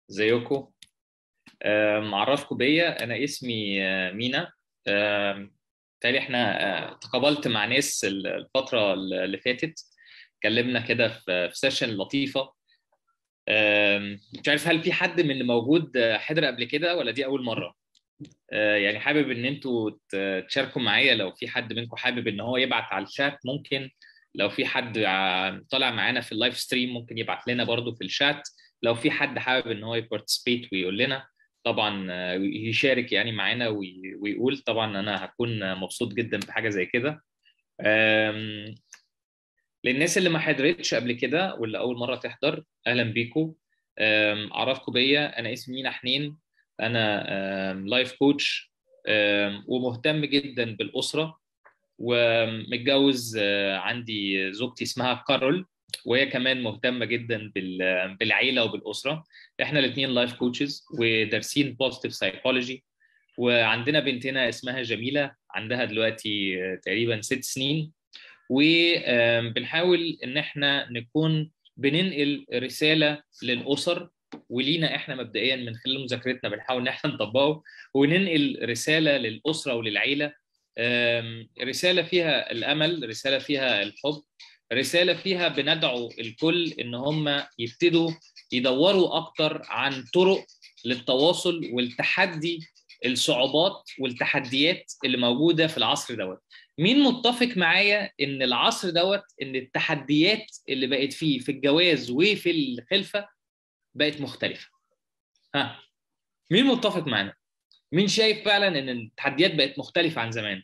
ازيكم معرفكم بيا انا اسمي آه، مينا تالي احنا آه، تقابلت مع ناس الفتره اللي فاتت اتكلمنا كده في في سيشن لطيفه آم، مش عارف هل في حد من اللي موجود آه، حضر قبل كده ولا دي اول مره آه، يعني حابب ان انتوا ت- تشاركوا معايا لو في حد منكم حابب ان هو يبعت على الشات ممكن لو في حد ع- طالع معانا في اللايف ستريم ممكن يبعت لنا برضو في الشات لو في حد حابب ان هو يبارتيسبيت ويقول لنا طبعا آه، يشارك يعني معانا وي- ويقول طبعا انا هكون مبسوط جدا بحاجه زي كده آم، للناس اللي ما حضرتش قبل كده واللي اول مره تحضر اهلا بيكم آم، اعرفكم بيا انا اسمي مينا حنين انا لايف كوتش ومهتم جدا بالاسره ومتجوز آه، عندي زوجتي اسمها كارول وهي كمان مهتمه جدا بال- بالعيله وبالاسره احنا الاثنين لايف كوتشز ودارسين بوزيتيف سايكولوجي وعندنا بنتنا اسمها جميله عندها دلوقتي آه، تقريبا ست سنين وبنحاول ان احنا نكون بننقل رساله للاسر ولينا احنا مبدئيا من خلال مذاكرتنا بنحاول ان احنا نطبقه وننقل رساله للاسره وللعيله آم، رساله فيها الامل رساله فيها الحب رساله فيها بندعو الكل ان هم يبتدوا يدوروا اكتر عن طرق للتواصل والتحدي الصعوبات والتحديات اللي موجوده في العصر دوت مين متفق معايا ان العصر دوت ان التحديات اللي بقت فيه في الجواز وفي الخلفه بقت مختلفه ها مين متفق معانا مين شايف فعلا ان التحديات بقت مختلفه عن زمان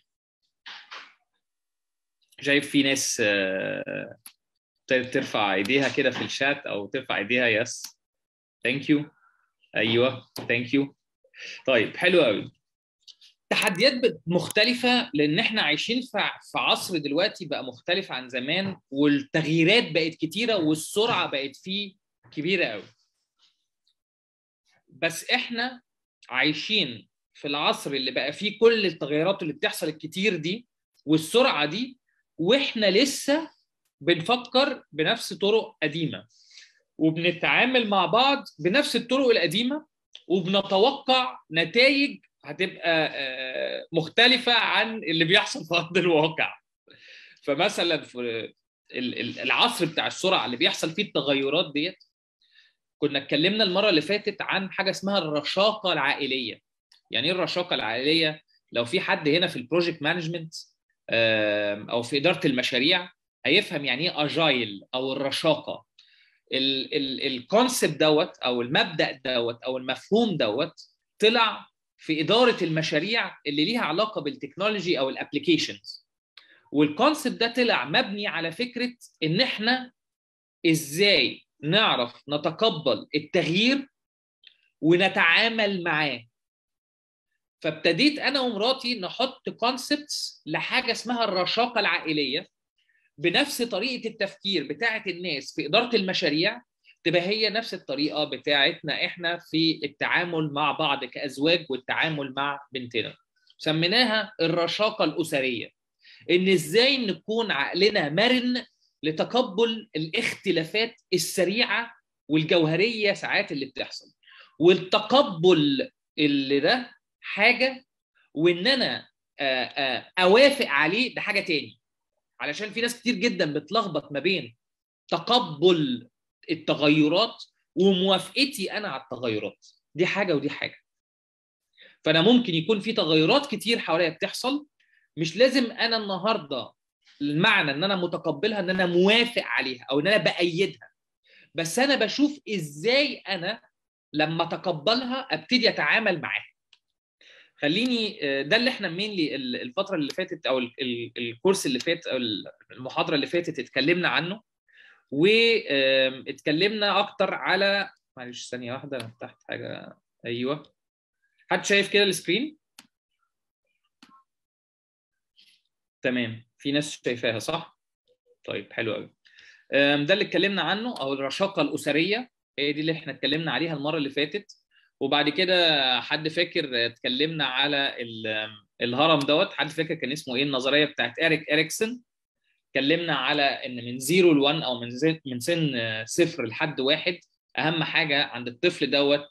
شايف في ناس آه، ابتدت ترفع ايديها كده في الشات او ترفع ايديها يس ثانك يو ايوه ثانك يو طيب حلو قوي تحديات بت- مختلفة لأن إحنا عايشين في في عصر دلوقتي بقى مختلف عن زمان والتغييرات بقت كتيرة والسرعة بقت فيه كبيرة قوي. بس إحنا عايشين في العصر اللي بقى فيه كل التغيرات اللي بتحصل الكتير دي والسرعة دي وإحنا لسه بنفكر بنفس طرق قديمة وبنتعامل مع بعض بنفس الطرق القديمة وبنتوقع نتائج هتبقى آه، مختلفة عن اللي بيحصل في أرض الواقع فمثلا في ال- ال- العصر بتاع السرعة اللي بيحصل فيه التغيرات ديت كنا اتكلمنا المرة اللي فاتت عن حاجة اسمها الرشاقة العائلية يعني ايه الرشاقة العائلية لو في حد هنا في البروجكت مانجمنت او في إدارة المشاريع هيفهم يعني ايه اجايل او الرشاقة الكونسبت دوت او المبدأ دوت او المفهوم دوت طلع في إدارة المشاريع اللي ليها علاقة بالتكنولوجي أو الابلكيشنز والكونسبت ده طلع مبني على فكرة إن إحنا إزاي نعرف نتقبل التغيير ونتعامل معاه فابتديت أنا ومراتي نحط كونسبتس لحاجة اسمها الرشاقة العائلية بنفس طريقة التفكير بتاعة الناس في إدارة المشاريع تبقى هي نفس الطريقة بتاعتنا إحنا في التعامل مع بعض كأزواج والتعامل مع بنتنا سميناها الرشاقة الأسرية إن إزاي نكون عقلنا مرن لتقبل الاختلافات السريعة والجوهرية ساعات اللي بتحصل والتقبل اللي ده حاجة وإن أنا آه، آه، أوافق عليه ده حاجة تاني علشان في ناس كتير جدا بتلخبط ما بين تقبل التغيرات وموافقتي انا على التغيرات دي حاجه ودي حاجه فانا ممكن يكون في تغيرات كتير حواليا بتحصل مش لازم انا النهارده المعنى ان انا متقبلها ان انا موافق عليها او ان انا بايدها بس انا بشوف ازاي انا لما اتقبلها ابتدي اتعامل معاها خليني آه، ده اللي احنا مينلي الفتره اللي فاتت او ال- ال- الكورس اللي فات او المحاضره اللي فاتت اتكلمنا عنه واتكلمنا اكتر على معلش ثانيه واحده انا فتحت حاجه ايوه حد شايف كده السكرين تمام في ناس شايفاها صح طيب حلو قوي ده اللي اتكلمنا عنه او الرشاقه الاسريه هي دي اللي احنا اتكلمنا عليها المره اللي فاتت وبعد كده حد فاكر اتكلمنا على ال- الهرم دوت حد فاكر كان اسمه ايه النظريه بتاعت اريك اريكسون اتكلمنا على ان من 0 ل 1 او من زي- من سن صفر لحد واحد اهم حاجه عند الطفل دوت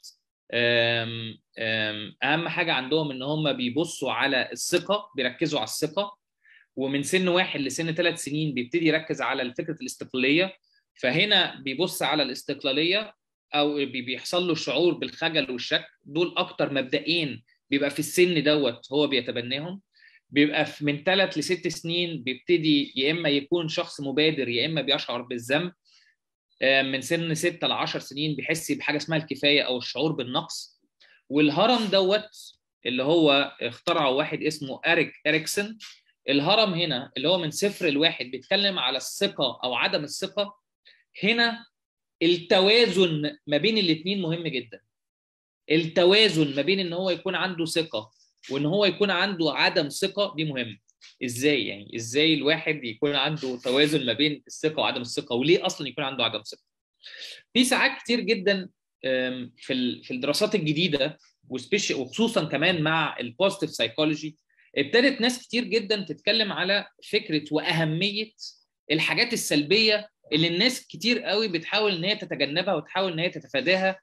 اهم حاجه عندهم ان هم بيبصوا على الثقه بيركزوا على الثقه ومن سن واحد لسن ثلاث سنين بيبتدي يركز على فكره الاستقلاليه فهنا بيبص على الاستقلاليه او بيحصل له شعور بالخجل والشك دول اكتر مبدئين بيبقى في السن دوت هو بيتبناهم بيبقى من ثلاث لست سنين بيبتدي يا اما يكون شخص مبادر يا اما بيشعر بالذنب من سن 6 ل 10 سنين بيحس بحاجه اسمها الكفايه او الشعور بالنقص والهرم دوت اللي هو اخترعه واحد اسمه اريك اريكسون الهرم هنا اللي هو من صفر لواحد بيتكلم على الثقه او عدم الثقه هنا التوازن ما بين الاثنين مهم جدا التوازن ما بين ان هو يكون عنده ثقه وان هو يكون عنده عدم ثقه دي مهم ازاي يعني ازاي الواحد يكون عنده توازن ما بين الثقه وعدم الثقه وليه اصلا يكون عنده عدم ثقه في ساعات كتير جدا في في الدراسات الجديده وخصوصا كمان مع البوزيتيف سايكولوجي ابتدت ناس كتير جدا تتكلم على فكره واهميه الحاجات السلبيه اللي الناس كتير قوي بتحاول ان هي تتجنبها وتحاول ان هي تتفاداها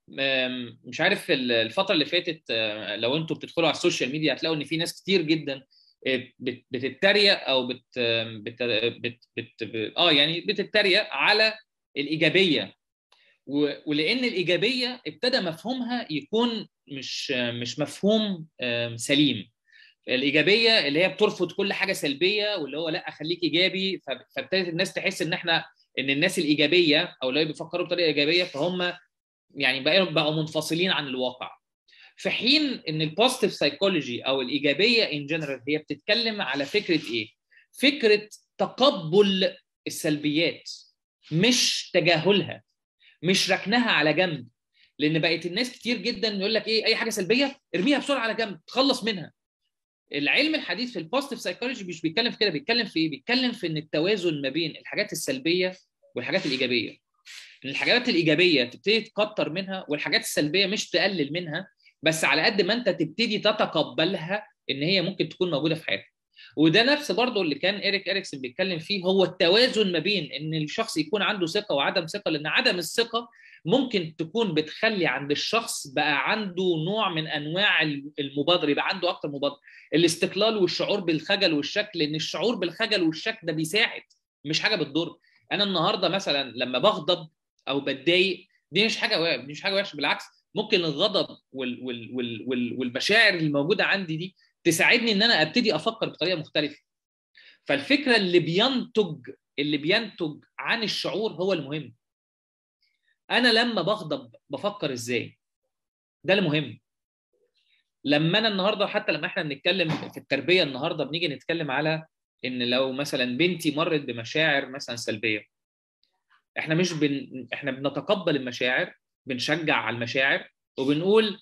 مش عارف الفتره اللي فاتت لو انتم بتدخلوا على السوشيال ميديا هتلاقوا ان في ناس كتير جدا بتتريق او بت, بت, بت, بت اه يعني بتتريق على الايجابيه ولان الايجابيه ابتدى مفهومها يكون مش مش مفهوم سليم الايجابيه اللي هي بترفض كل حاجه سلبيه واللي هو لا خليك ايجابي فابتدت الناس تحس ان احنا ان الناس الايجابيه او اللي بيفكروا بطريقه ايجابيه فهم يعني بقوا بقوا منفصلين عن الواقع في حين ان البوزيتيف سايكولوجي او الايجابيه ان جنرال هي بتتكلم على فكره ايه فكره تقبل السلبيات مش تجاهلها مش ركنها على جنب لان بقت الناس كتير جدا يقول لك ايه اي حاجه سلبيه ارميها بسرعه على جنب تخلص منها العلم الحديث في البوزيتيف سايكولوجي مش بيتكلم في كده بيتكلم في ايه بيتكلم في ان التوازن ما بين الحاجات السلبيه والحاجات الايجابيه ان الحاجات الايجابيه تبتدي تكتر منها والحاجات السلبيه مش تقلل منها بس على قد ما انت تبتدي تتقبلها ان هي ممكن تكون موجوده في حياتك وده نفس برضه اللي كان ايريك اريكسون بيتكلم فيه هو التوازن ما بين ان الشخص يكون عنده ثقه وعدم ثقه لان عدم الثقه ممكن تكون بتخلي عند الشخص بقى عنده نوع من انواع المبادره يبقى عنده اكتر مبادره الاستقلال والشعور بالخجل والشك لان الشعور بالخجل والشك ده بيساعد مش حاجه بتضر انا النهارده مثلا لما بغضب او بتضايق دي مش حاجه دي مش حاجه وحشه بالعكس ممكن الغضب وال وال وال وال والمشاعر اللي موجوده عندي دي تساعدني ان انا ابتدي افكر بطريقه مختلفه فالفكره اللي بينتج اللي بينتج عن الشعور هو المهم انا لما بغضب بفكر ازاي ده المهم لما انا النهارده حتى لما احنا بنتكلم في التربيه النهارده بنيجي نتكلم على ان لو مثلا بنتي مرت بمشاعر مثلا سلبيه احنا مش بن... احنا بنتقبل المشاعر بنشجع على المشاعر وبنقول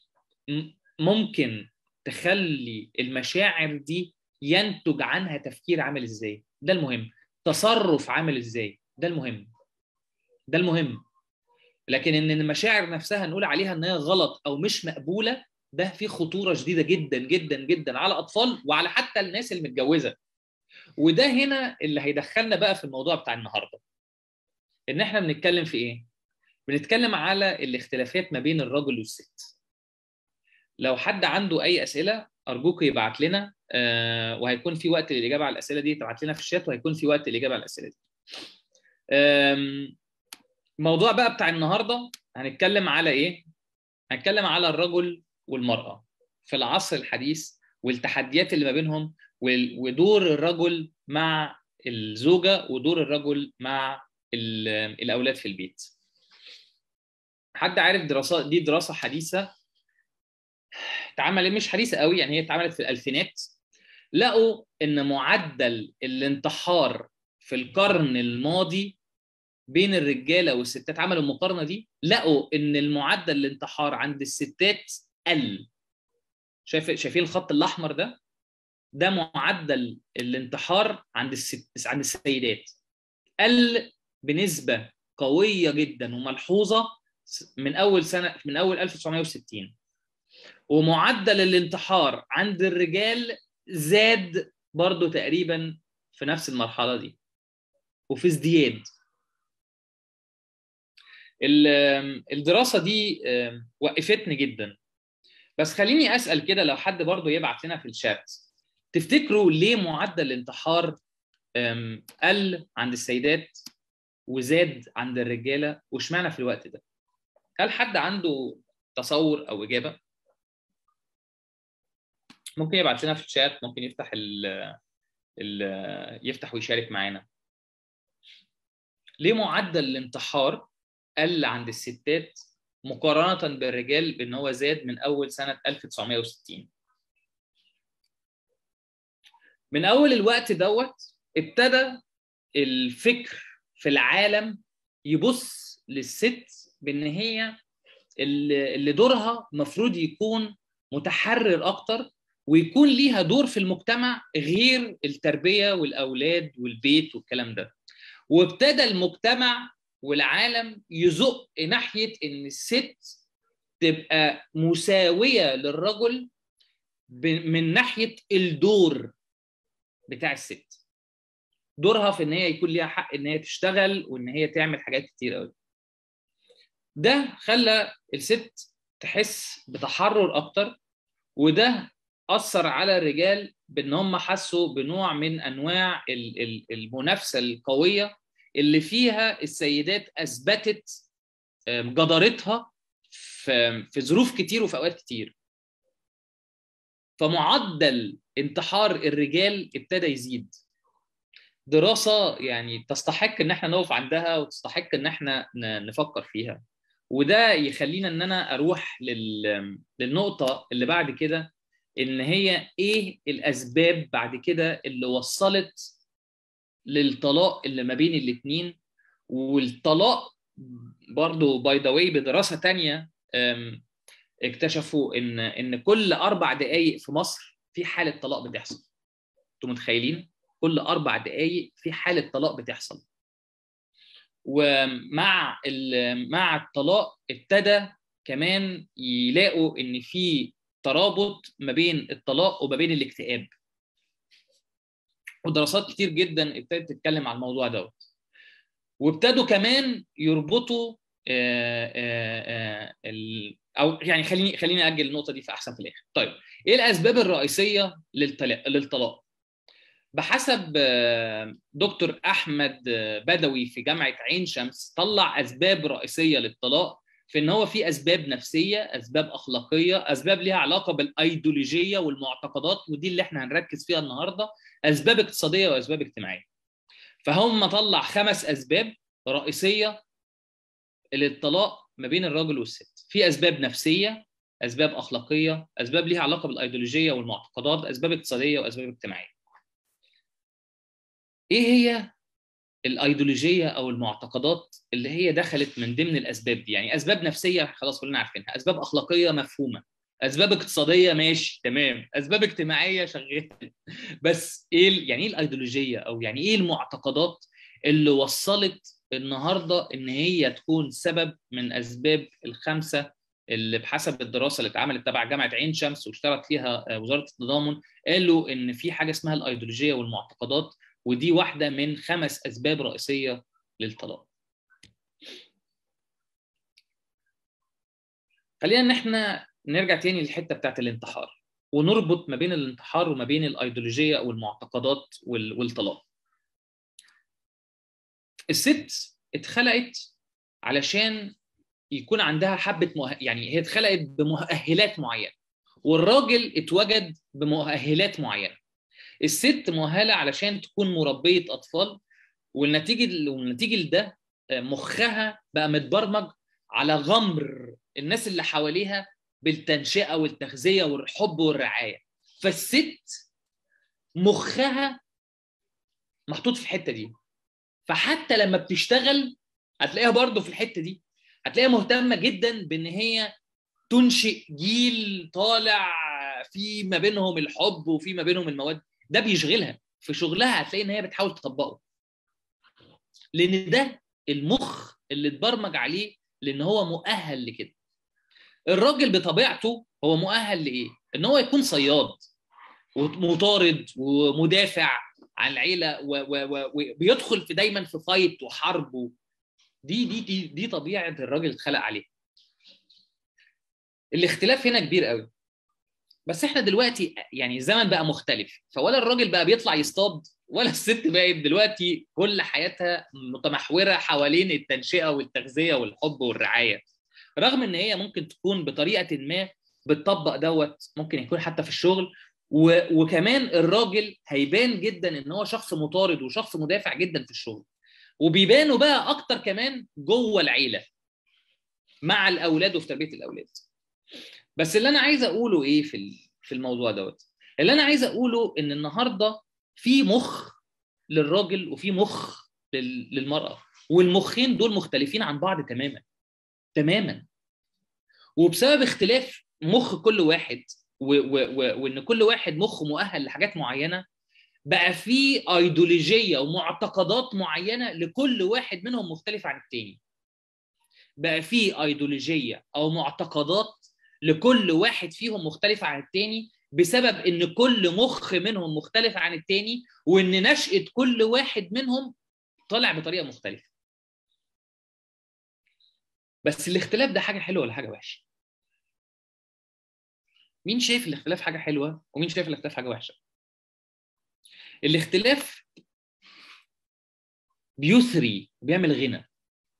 ممكن تخلي المشاعر دي ينتج عنها تفكير عامل ازاي ده المهم تصرف عامل ازاي ده المهم ده المهم لكن ان المشاعر نفسها نقول عليها ان هي غلط او مش مقبوله ده فيه خطوره شديده جدا جدا جدا على اطفال وعلى حتى الناس المتجوزه وده هنا اللي هيدخلنا بقى في الموضوع بتاع النهارده ان احنا بنتكلم في ايه بنتكلم على الاختلافات ما بين الرجل والست لو حد عنده اي اسئله ارجوك يبعت لنا آه وهيكون في وقت للاجابه على الاسئله دي تبعت لنا في الشات وهيكون في وقت للاجابه على الاسئله دي الموضوع بقى بتاع النهارده هنتكلم على ايه هنتكلم على الرجل والمراه في العصر الحديث والتحديات اللي ما بينهم ودور الرجل مع الزوجه ودور الرجل مع الاولاد في البيت حد عارف دراسات دي دراسه حديثه اتعمل مش حديثه قوي يعني هي اتعملت في الالفينات لقوا ان معدل الانتحار في القرن الماضي بين الرجاله والستات عملوا المقارنه دي لقوا ان المعدل الانتحار عند الستات قل شايف شايفين الخط الاحمر ده ده معدل الانتحار عند الست عند السيدات قل بنسبه قويه جدا وملحوظه من اول سنه من اول 1960 ومعدل الانتحار عند الرجال زاد برضو تقريبا في نفس المرحله دي وفي ازدياد الدراسه دي وقفتني جدا بس خليني اسال كده لو حد برضه يبعت لنا في الشات تفتكروا ليه معدل الانتحار قل عند السيدات وزاد عند الرجاله واشمعنى في الوقت ده هل حد عنده تصور او اجابه ممكن يبعت لنا في الشات ممكن يفتح ال ال يفتح ويشارك معانا ليه معدل الانتحار قل عند الستات مقارنة بالرجال بأن هو زاد من أول سنة 1960 من أول الوقت دوت ابتدى الفكر في العالم يبص للست بأن هي اللي دورها مفروض يكون متحرر أكتر ويكون ليها دور في المجتمع غير التربية والأولاد والبيت والكلام ده وابتدى المجتمع والعالم يزق ناحيه ان الست تبقى مساويه للرجل من ناحيه الدور بتاع الست دورها في ان هي يكون ليها حق ان هي تشتغل وان هي تعمل حاجات كتير قوي ده خلى الست تحس بتحرر اكتر وده اثر على الرجال بان هم حسوا بنوع من انواع المنافسه القويه اللي فيها السيدات اثبتت جدارتها في ظروف كتير وفي اوقات كتير فمعدل انتحار الرجال ابتدى يزيد دراسه يعني تستحق ان احنا نقف عندها وتستحق ان احنا نفكر فيها وده يخلينا ان انا اروح لل... للنقطه اللي بعد كده ان هي ايه الاسباب بعد كده اللي وصلت للطلاق اللي ما بين الاثنين والطلاق برضو باي ذا واي بدراسه تانية اكتشفوا ان ان كل اربع دقائق في مصر في حاله طلاق بتحصل انتوا متخيلين كل اربع دقائق في حاله طلاق بتحصل ومع مع الطلاق ابتدى كمان يلاقوا ان في ترابط ما بين الطلاق وما بين الاكتئاب ودراسات كتير جدا ابتدت تتكلم على الموضوع دوت وابتدوا كمان يربطوا آآ آآ او يعني خليني خليني اجل النقطه دي في احسن في الاخر طيب ايه الاسباب الرئيسيه للطلاق للطلاق بحسب دكتور احمد بدوي في جامعه عين شمس طلع اسباب رئيسيه للطلاق في ان هو في اسباب نفسيه اسباب اخلاقيه اسباب ليها علاقه بالايديولوجيه والمعتقدات ودي اللي احنا هنركز فيها النهارده اسباب اقتصاديه واسباب اجتماعيه فهم طلع خمس اسباب رئيسيه للطلاق ما بين الراجل والست في اسباب نفسيه اسباب اخلاقيه اسباب ليها علاقه بالايديولوجيه والمعتقدات اسباب اقتصاديه واسباب اجتماعيه ايه هي الايديولوجيه او المعتقدات اللي هي دخلت من ضمن الاسباب دي يعني اسباب نفسيه خلاص كلنا عارفينها اسباب اخلاقيه مفهومه اسباب اقتصاديه ماشي تمام اسباب اجتماعيه شغاله بس ايه يعني ايه الايديولوجيه او يعني ايه المعتقدات اللي وصلت النهارده ان هي تكون سبب من اسباب الخمسه اللي بحسب الدراسه اللي اتعملت تبع جامعه عين شمس واشترك فيها وزاره التضامن قالوا ان في حاجه اسمها الايديولوجيه والمعتقدات ودي واحده من خمس اسباب رئيسيه للطلاق. خلينا ان احنا نرجع تاني للحته بتاعت الانتحار ونربط ما بين الانتحار وما بين الايديولوجيه والمعتقدات والطلاق. الست اتخلقت علشان يكون عندها حبه مؤه... يعني هي اتخلقت بمؤهلات معينه والراجل اتوجد بمؤهلات معينه. الست مؤهله علشان تكون مربيه اطفال والنتيجه والنتيجه لده مخها بقى متبرمج على غمر الناس اللي حواليها بالتنشئه والتغذيه والحب والرعايه فالست مخها محطوط في الحته دي فحتى لما بتشتغل هتلاقيها برضه في الحته دي هتلاقيها مهتمه جدا بان هي تنشئ جيل طالع في ما بينهم الحب وفي ما بينهم المواد ده بيشغلها في شغلها هتلاقي ان هي بتحاول تطبقه لان ده المخ اللي اتبرمج عليه لان هو مؤهل لكده الراجل بطبيعته هو مؤهل لايه ان هو يكون صياد ومطارد ومدافع عن العيله وبيدخل في دايما في فايت وحرب دي دي دي دي طبيعه الراجل اللي اتخلق عليها الاختلاف هنا كبير قوي بس احنا دلوقتي يعني الزمن بقى مختلف فولا الراجل بقى بيطلع يصطاد ولا الست بقت دلوقتي كل حياتها متمحوره حوالين التنشئه والتغذيه والحب والرعايه رغم ان هي ممكن تكون بطريقه ما بتطبق دوت ممكن يكون حتى في الشغل و... وكمان الراجل هيبان جدا ان هو شخص مطارد وشخص مدافع جدا في الشغل وبيبانوا بقى اكتر كمان جوه العيله مع الاولاد وفي تربيه الاولاد بس اللي انا عايز اقوله ايه في في الموضوع دوت اللي انا عايز اقوله ان النهارده في مخ للراجل وفي مخ للمراه والمخين دول مختلفين عن بعض تماما تماما وبسبب اختلاف مخ كل واحد و و و وان كل واحد مخه مؤهل لحاجات معينه بقى في ايديولوجيه ومعتقدات معينه لكل واحد منهم مختلف عن التاني بقى في ايديولوجيه او معتقدات لكل واحد فيهم مختلفه عن التاني بسبب ان كل مخ منهم مختلف عن التاني وان نشأة كل واحد منهم طالع بطريقه مختلفه بس الاختلاف ده حاجه حلوه ولا حاجه وحشه مين شايف الاختلاف حاجه حلوه ومين شايف الاختلاف حاجه وحشه الاختلاف بيثري بيعمل غنى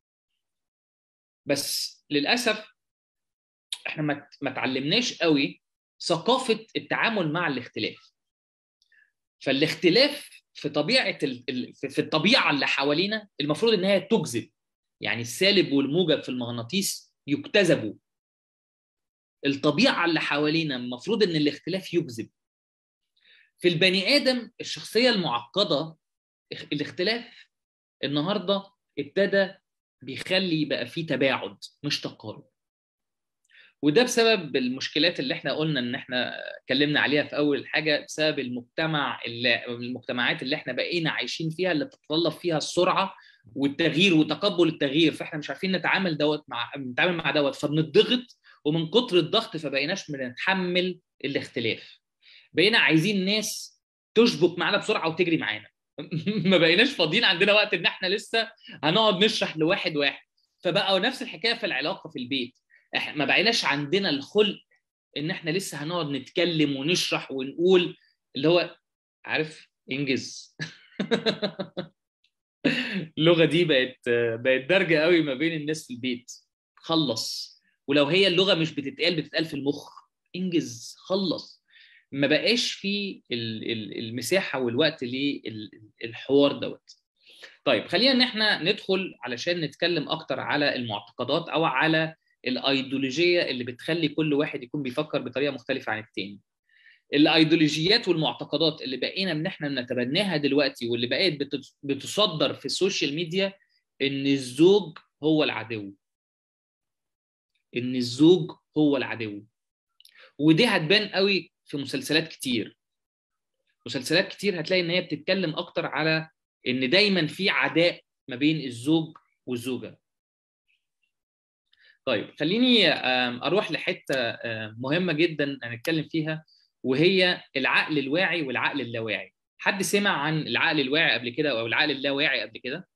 بس للاسف احنا ما ما اتعلمناش قوي ثقافه التعامل مع الاختلاف فالاختلاف في طبيعه في الطبيعه اللي حوالينا المفروض ان هي تجذب يعني السالب والموجب في المغناطيس يجتذبوا الطبيعه اللي حوالينا المفروض ان الاختلاف يجذب في البني ادم الشخصيه المعقده الاختلاف النهارده ابتدى بيخلي بقى فيه تباعد مش تقارب وده بسبب المشكلات اللي احنا قلنا ان احنا اتكلمنا عليها في اول حاجه بسبب المجتمع اللي المجتمعات اللي احنا بقينا عايشين فيها اللي بتتطلب فيها السرعه والتغيير وتقبل التغيير فاحنا مش عارفين نتعامل دوت مع نتعامل مع دوت فبنضغط ومن كتر الضغط فبقيناش بنتحمل الاختلاف بقينا عايزين ناس تشبك معانا بسرعه وتجري معانا ما بقيناش فاضيين عندنا وقت ان احنا لسه هنقعد نشرح لواحد واحد فبقى نفس الحكايه في العلاقه في البيت احنا ما بقيناش عندنا الخلق ان احنا لسه هنقعد نتكلم ونشرح ونقول اللي هو عارف انجز اللغه دي بقت بقت دارجه قوي ما بين الناس في البيت خلص ولو هي اللغه مش بتتقال بتتقال في المخ انجز خلص ما بقاش في المساحه والوقت للحوار دوت طيب خلينا ان احنا ندخل علشان نتكلم اكتر على المعتقدات او على الايديولوجيه اللي بتخلي كل واحد يكون بيفكر بطريقه مختلفه عن التاني الايديولوجيات والمعتقدات اللي بقينا ان احنا بنتبناها دلوقتي واللي بقت بتصدر في السوشيال ميديا ان الزوج هو العدو ان الزوج هو العدو ودي هتبان قوي في مسلسلات كتير مسلسلات كتير هتلاقي ان هي بتتكلم اكتر على ان دايما في عداء ما بين الزوج والزوجه طيب خليني اروح لحته مهمه جدا هنتكلم فيها وهي العقل الواعي والعقل اللاواعي حد سمع عن العقل الواعي قبل كده او العقل اللاواعي قبل كده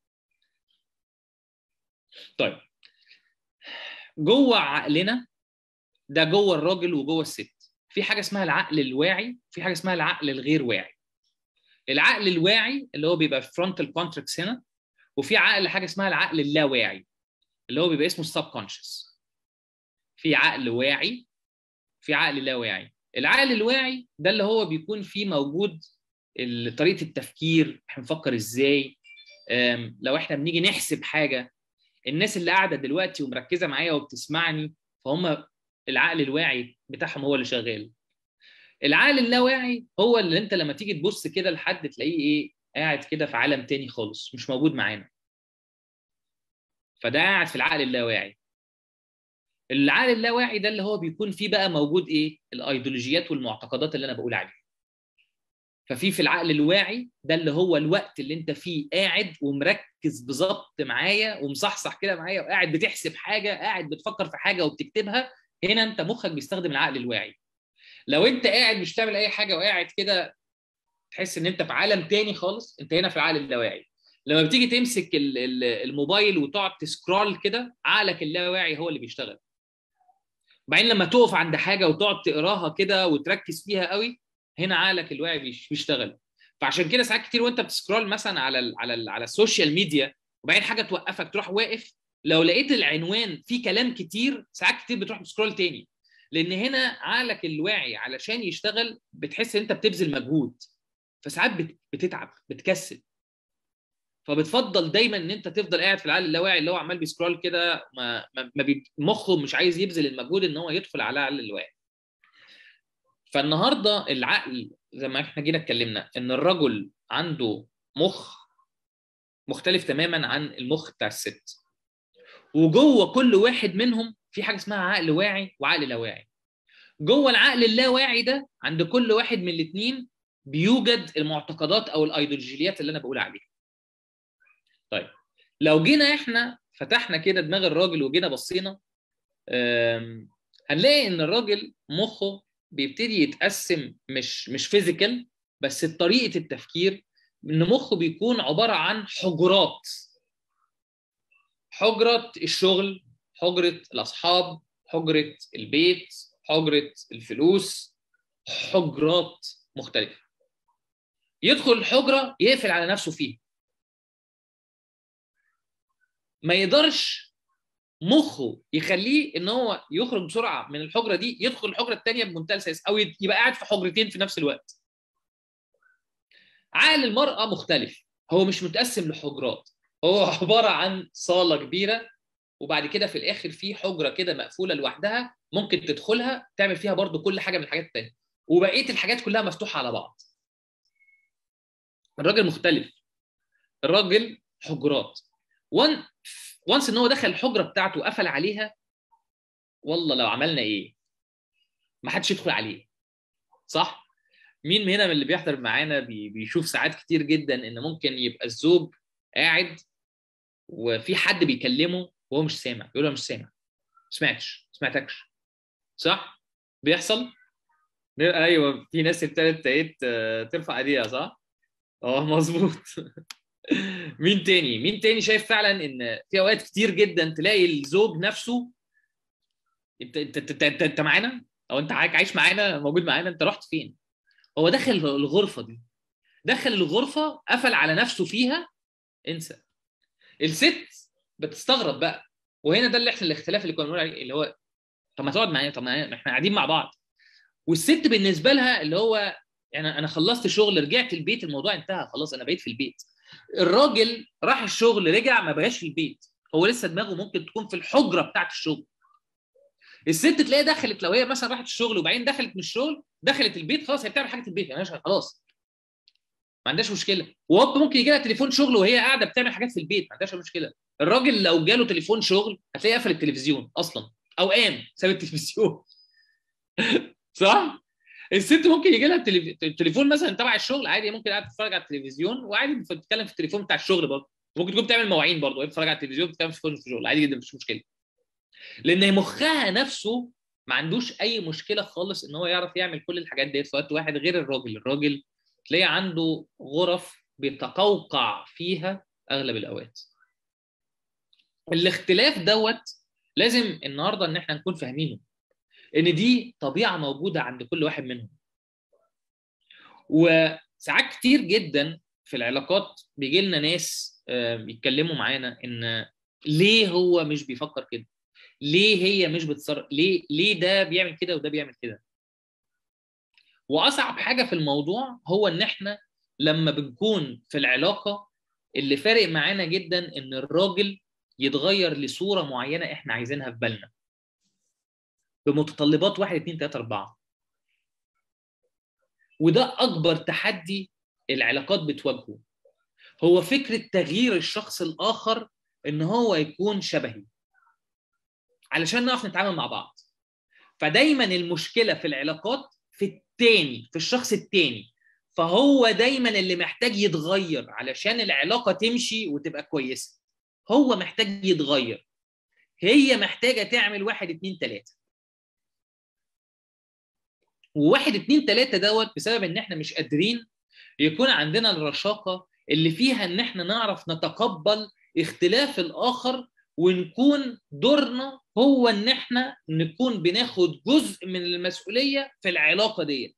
طيب جوه عقلنا ده جوه الراجل وجوه الست في حاجه اسمها العقل الواعي في حاجه اسمها العقل الغير واعي العقل الواعي اللي هو بيبقى فرونتال كونتراكتس هنا وفي عقل حاجه اسمها العقل اللاواعي اللي هو بيبقى اسمه السب كونشس في عقل واعي في عقل لا واعي العقل الواعي ده اللي هو بيكون فيه موجود طريقه التفكير احنا بنفكر ازاي لو احنا بنيجي نحسب حاجه الناس اللي قاعده دلوقتي ومركزه معايا وبتسمعني فهم العقل الواعي بتاعهم هو اللي شغال العقل اللاواعي هو اللي انت لما تيجي تبص كده لحد تلاقيه ايه قاعد كده في عالم تاني خالص مش موجود معانا فده قاعد في العقل اللاواعي العقل اللاواعي ده اللي هو بيكون فيه بقى موجود ايه الايديولوجيات والمعتقدات اللي انا بقول عليها ففي في العقل الواعي ده اللي هو الوقت اللي انت فيه قاعد ومركز بظبط معايا ومصحصح كده معايا وقاعد بتحسب حاجه قاعد بتفكر في حاجه وبتكتبها هنا انت مخك بيستخدم العقل الواعي لو انت قاعد مش بتعمل اي حاجه وقاعد كده تحس ان انت في عالم تاني خالص انت هنا في العقل اللاواعي لما بتيجي تمسك الموبايل وتقعد تسكرول كده عقلك اللاواعي هو اللي بيشتغل وبعدين لما تقف عند حاجه وتقعد تقراها كده وتركز فيها قوي هنا عقلك الواعي بيشتغل فعشان كده ساعات كتير وانت بتسكرول مثلا على ال على ال على السوشيال ميديا وبعدين حاجه توقفك تروح واقف لو لقيت العنوان فيه كلام كتير ساعات كتير بتروح تسكرول تاني لان هنا عقلك الواعي علشان يشتغل بتحس ان انت بتبذل مجهود فساعات بتتعب بتكسل فبتفضل دايما ان انت تفضل قاعد في العقل اللاواعي اللي هو عمال بيسكرول كده ما, ما بي... مخه مش عايز يبذل المجهود ان هو يدخل على العقل اللاواعي فالنهارده العقل زي ما احنا جينا اتكلمنا ان الرجل عنده مخ مختلف تماما عن المخ بتاع الست وجوه كل واحد منهم في حاجه اسمها عقل واعي وعقل لا واعي جوه العقل اللاواعي ده عند كل واحد من الاثنين بيوجد المعتقدات او الايديولوجيات اللي انا بقول عليها طيب لو جينا احنا فتحنا كده دماغ الراجل وجينا بصينا هنلاقي ان الراجل مخه بيبتدي يتقسم مش مش فيزيكال بس طريقه التفكير ان مخه بيكون عباره عن حجرات حجره الشغل حجره الاصحاب حجره البيت حجره الفلوس حجرات مختلفه يدخل الحجره يقفل على نفسه فيها ما يقدرش مخه يخليه ان هو يخرج بسرعه من الحجره دي يدخل الحجره الثانيه بمنتهى السلاسه او يبقى قاعد في حجرتين في نفس الوقت عقل المراه مختلف هو مش متقسم لحجرات هو عباره عن صاله كبيره وبعد كده في الاخر في حجره كده مقفوله لوحدها ممكن تدخلها تعمل فيها برضو كل حاجه من الحاجات الثانيه وبقيه الحاجات كلها مفتوحه على بعض الراجل مختلف الراجل حجرات وان وانس ان هو دخل الحجره بتاعته وقفل عليها والله لو عملنا ايه ما حدش يدخل عليه صح مين هنا من اللي بيحضر معانا بيشوف ساعات كتير جدا ان ممكن يبقى الزوج قاعد وفي حد بيكلمه وهو مش سامع يقول له مش سامع ما سمعتش ما سمعتكش صح بيحصل ايوه في ناس ابتدت ترفع ايديها صح اه مظبوط مين تاني مين تاني شايف فعلا ان في اوقات كتير جدا تلاقي الزوج نفسه انت انت انت, انت, انت معانا او انت عايش معانا موجود معانا انت رحت فين هو دخل الغرفه دي دخل الغرفه قفل على نفسه فيها انسى الست بتستغرب بقى وهنا ده اللي احنا الاختلاف اللي كنا بنقول عليه اللي هو طب ما تقعد معايا طب ما احنا قاعدين مع بعض والست بالنسبه لها اللي هو يعني انا خلصت شغل رجعت البيت الموضوع انتهى خلاص انا بقيت في البيت الراجل راح الشغل رجع ما بقاش في البيت هو لسه دماغه ممكن تكون في الحجره بتاعت الشغل الست تلاقيها دخلت لو هي مثلا راحت الشغل وبعدين دخلت من الشغل دخلت البيت خلاص هي بتعمل حاجه البيت يعني خلاص ما عندهاش مشكله وهوب ممكن يجي لها تليفون شغل وهي قاعده بتعمل حاجات في البيت ما عندهاش مشكله الراجل لو جاله تليفون شغل هتلاقيه قفل التلفزيون اصلا او قام ساب التلفزيون صح الست ممكن يجي لها التليفون مثلا تبع الشغل عادي ممكن قاعده تتفرج على التلفزيون وعادي بتتكلم في التليفون بتاع الشغل برضه ممكن تكون بتعمل مواعين برضه وهي بتتفرج على التلفزيون بتتكلم في الشغل عادي جدا مفيش مشكله لان مخها نفسه ما عندوش اي مشكله خالص ان هو يعرف يعمل كل الحاجات ديت في وقت واحد غير الراجل الراجل تلاقيه عنده غرف بيتقوقع فيها اغلب الاوقات الاختلاف دوت لازم النهارده ان احنا نكون فاهمينه ان دي طبيعه موجوده عند كل واحد منهم وساعات كتير جدا في العلاقات بيجي لنا ناس بيتكلموا معانا ان ليه هو مش بيفكر كده ليه هي مش بتصرف ليه ليه ده بيعمل كده وده بيعمل كده واصعب حاجه في الموضوع هو ان احنا لما بنكون في العلاقه اللي فارق معانا جدا ان الراجل يتغير لصوره معينه احنا عايزينها في بالنا بمتطلبات 1 2 3 4 وده اكبر تحدي العلاقات بتواجهه هو فكره تغيير الشخص الاخر ان هو يكون شبهي علشان نعرف نتعامل مع بعض فدايما المشكله في العلاقات في التاني في الشخص التاني فهو دايما اللي محتاج يتغير علشان العلاقه تمشي وتبقى كويسه هو محتاج يتغير هي محتاجه تعمل واحد اتنين تلاته وواحد اتنين تلاته دوت بسبب ان احنا مش قادرين يكون عندنا الرشاقه اللي فيها ان احنا نعرف نتقبل اختلاف الاخر ونكون دورنا هو ان احنا نكون بناخد جزء من المسؤوليه في العلاقه ديت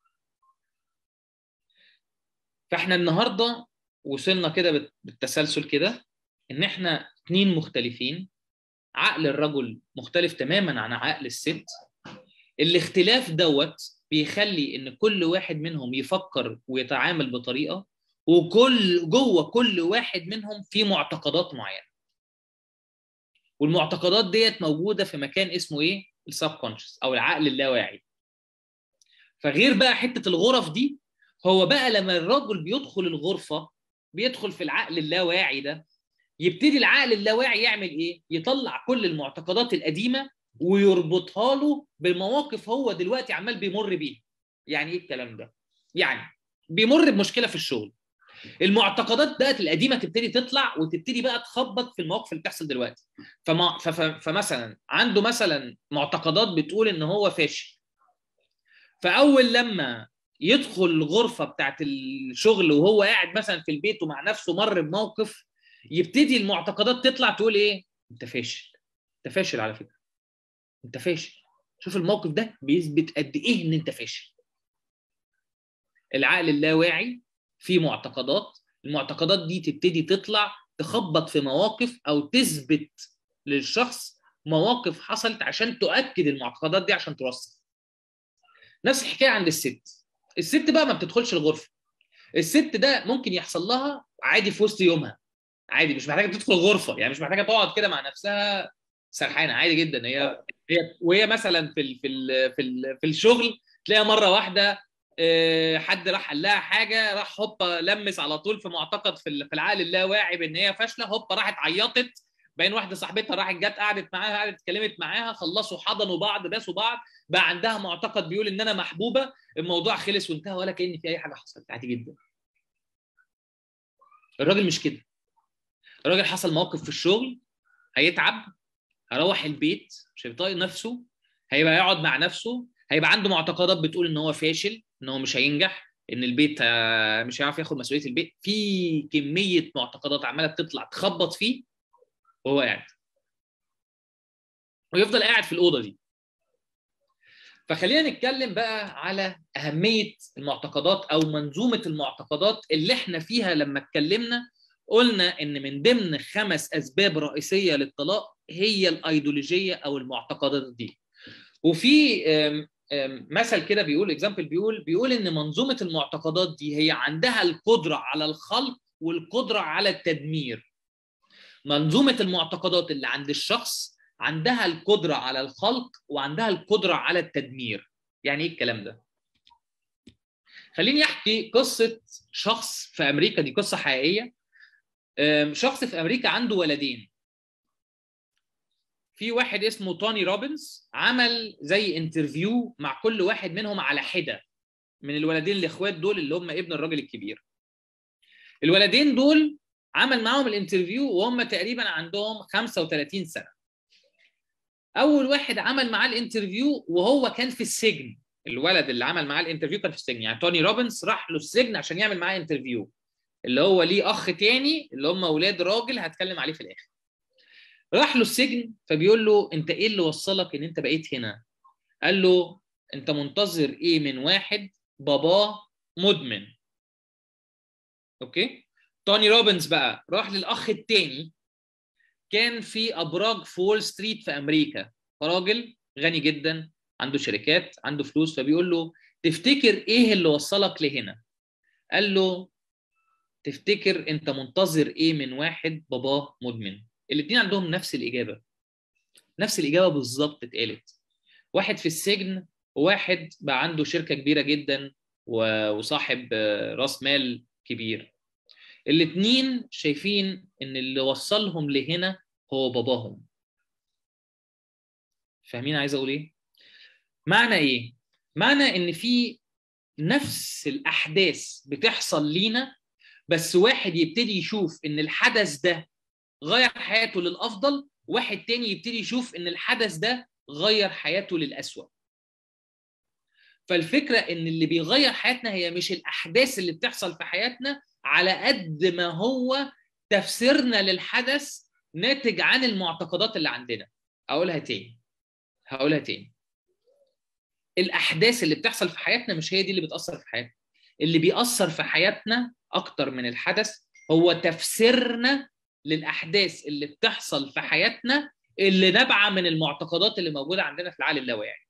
فاحنا النهارده وصلنا كده بالتسلسل كده ان احنا اتنين مختلفين عقل الرجل مختلف تماما عن عقل الست الاختلاف دوت بيخلي ان كل واحد منهم يفكر ويتعامل بطريقه وكل جوه كل واحد منهم في معتقدات معينه والمعتقدات ديت موجوده في مكان اسمه ايه السب كونشس او العقل اللاواعي فغير بقى حته الغرف دي هو بقى لما الرجل بيدخل الغرفه بيدخل في العقل اللاواعي ده يبتدي العقل اللاواعي يعمل ايه يطلع كل المعتقدات القديمه ويربطها له بمواقف هو دلوقتي عمال بيمر بيها يعني ايه الكلام ده يعني بيمر بمشكله في الشغل المعتقدات بقت القديمه تبتدي تطلع وتبتدي بقى تخبط في المواقف اللي بتحصل دلوقتي فما فمثلا عنده مثلا معتقدات بتقول ان هو فاشل فاول لما يدخل الغرفه بتاعت الشغل وهو قاعد مثلا في البيت ومع نفسه مر بموقف يبتدي المعتقدات تطلع تقول ايه انت فاشل انت فاشل على فكره انت فاشل شوف الموقف ده بيثبت قد ايه ان انت فاشل العقل اللاواعي فيه معتقدات المعتقدات دي تبتدي تطلع تخبط في مواقف او تثبت للشخص مواقف حصلت عشان تؤكد المعتقدات دي عشان توصل نفس الحكايه عند الست الست بقى ما بتدخلش الغرفه الست ده ممكن يحصل لها عادي في وسط يومها عادي مش محتاجه تدخل غرفه يعني مش محتاجه تقعد كده مع نفسها سرحانه عادي جدا هي هي وهي مثلا في ال في ال في, ال في الشغل تلاقيها مره واحده حد راح قال لها حاجه راح هوبا لمس على طول في معتقد في في العقل اللاواعي بان هي فاشله هوبا راحت عيطت بين واحده صاحبتها راحت جت قعدت معاها قعدت اتكلمت معاها خلصوا حضنوا بعض باسوا بعض بقى عندها معتقد بيقول ان انا محبوبه الموضوع خلص وانتهى ولا كان في اي حاجه حصلت عادي جدا الراجل مش كده الراجل حصل موقف في الشغل هيتعب هيروح البيت مش هيبقى طايق نفسه هيبقى يقعد مع نفسه هيبقى عنده معتقدات بتقول ان هو فاشل ان هو مش هينجح ان البيت مش هيعرف ياخد مسؤوليه البيت في كميه معتقدات عماله بتطلع تخبط فيه وهو قاعد ويفضل قاعد في الاوضه دي فخلينا نتكلم بقى على اهميه المعتقدات او منظومه المعتقدات اللي احنا فيها لما اتكلمنا قلنا ان من ضمن خمس اسباب رئيسيه للطلاق هي الايديولوجيه او المعتقدات دي وفي مثل كده بيقول اكزامبل بيقول بيقول ان منظومه المعتقدات دي هي عندها القدره على الخلق والقدره على التدمير منظومه المعتقدات اللي عند الشخص عندها القدره على الخلق وعندها القدره على التدمير يعني ايه الكلام ده خليني احكي قصه شخص في امريكا دي قصه حقيقيه شخص في امريكا عنده ولدين في واحد اسمه توني روبنز عمل زي انترفيو مع كل واحد منهم على حده من الولدين الاخوات دول اللي هم ابن الراجل الكبير الولدين دول عمل معاهم الانترفيو وهم تقريبا عندهم 35 سنه اول واحد عمل معاه الانترفيو وهو كان في السجن الولد اللي عمل معاه الانترفيو كان في السجن يعني توني روبنز راح له السجن عشان يعمل معاه انترفيو اللي هو ليه اخ تاني اللي هم اولاد راجل هتكلم عليه في الاخر راح له السجن فبيقول له انت ايه اللي وصلك ان انت بقيت هنا قال له انت منتظر ايه من واحد باباه مدمن اوكي توني روبنز بقى راح للاخ التاني كان في ابراج في وول ستريت في امريكا راجل غني جدا عنده شركات عنده فلوس فبيقول له تفتكر ايه اللي وصلك لهنا قال له تفتكر انت منتظر ايه من واحد باباه مدمن الاثنين عندهم نفس الاجابه نفس الاجابه بالظبط اتقالت واحد في السجن وواحد بقى عنده شركه كبيره جدا وصاحب راس مال كبير الاثنين شايفين ان اللي وصلهم لهنا هو باباهم فاهمين عايز اقول ايه معنى ايه معنى ان في نفس الاحداث بتحصل لينا بس واحد يبتدي يشوف ان الحدث ده غير حياته للافضل واحد تاني يبتدي يشوف ان الحدث ده غير حياته للاسوأ فالفكره ان اللي بيغير حياتنا هي مش الاحداث اللي بتحصل في حياتنا على قد ما هو تفسيرنا للحدث ناتج عن المعتقدات اللي عندنا اقولها تاني هقولها تاني الاحداث اللي بتحصل في حياتنا مش هي دي اللي بتاثر في حياتنا اللي بيأثر في حياتنا اكتر من الحدث هو تفسيرنا للاحداث اللي بتحصل في حياتنا اللي نابعه من المعتقدات اللي موجوده عندنا في العقل اللاواعي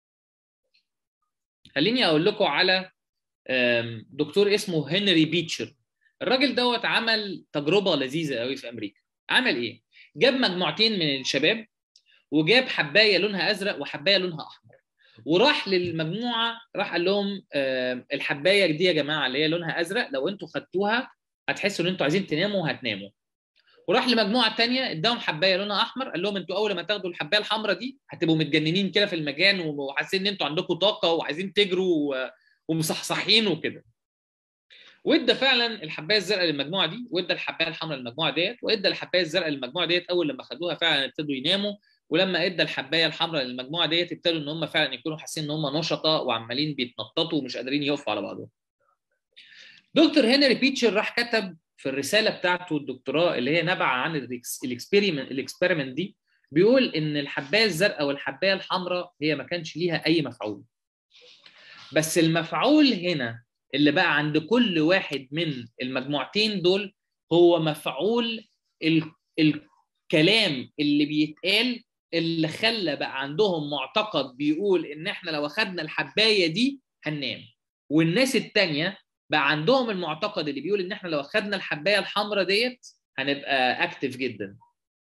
خليني اقول لكم على دكتور اسمه هنري بيتشر الراجل دوت عمل تجربه لذيذه قوي في امريكا عمل ايه جاب مجموعتين من الشباب وجاب حبايه لونها ازرق وحبايه لونها احمر وراح للمجموعه راح قال لهم الحبايه دي يا جماعه اللي هي لونها ازرق لو انتوا خدتوها هتحسوا ان انتوا عايزين تناموا هتناموا وراح لمجموعه ثانيه اداهم حبايه لونها احمر قال لهم انتوا اول ما تاخدوا الحبايه الحمراء دي هتبقوا متجننين كده في المكان وحاسين ان انتوا عندكم طاقه وعايزين تجروا ومصحصحين وكده وادى فعلا الحبايه الزرقاء للمجموعه دي وادى الحبايه الحمراء للمجموعه ديت وادى الحبايه الزرقاء للمجموعه ديت اول لما خدوها فعلا ابتدوا يناموا ولما ادى الحبايه الحمراء للمجموعه ديت ابتدوا ان هم فعلا يكونوا حاسين ان هم نشطه وعمالين بيتنططوا ومش قادرين يقفوا على بعضهم. دكتور هنري بيتشر راح كتب في الرساله بتاعته الدكتوراه اللي هي نابعه عن الاكسبيرمنت الاكسبيرمنت دي بيقول ان الحبايه الزرقاء والحبايه الحمراء هي ما كانش ليها اي مفعول. بس المفعول هنا اللي بقى عند كل واحد من المجموعتين دول هو مفعول الكلام اللي بيتقال اللي خلى بقى عندهم معتقد بيقول ان احنا لو اخدنا الحبايه دي هننام والناس التانية بقى عندهم المعتقد اللي بيقول ان احنا لو اخدنا الحبايه الحمراء ديت هنبقى اكتف جدا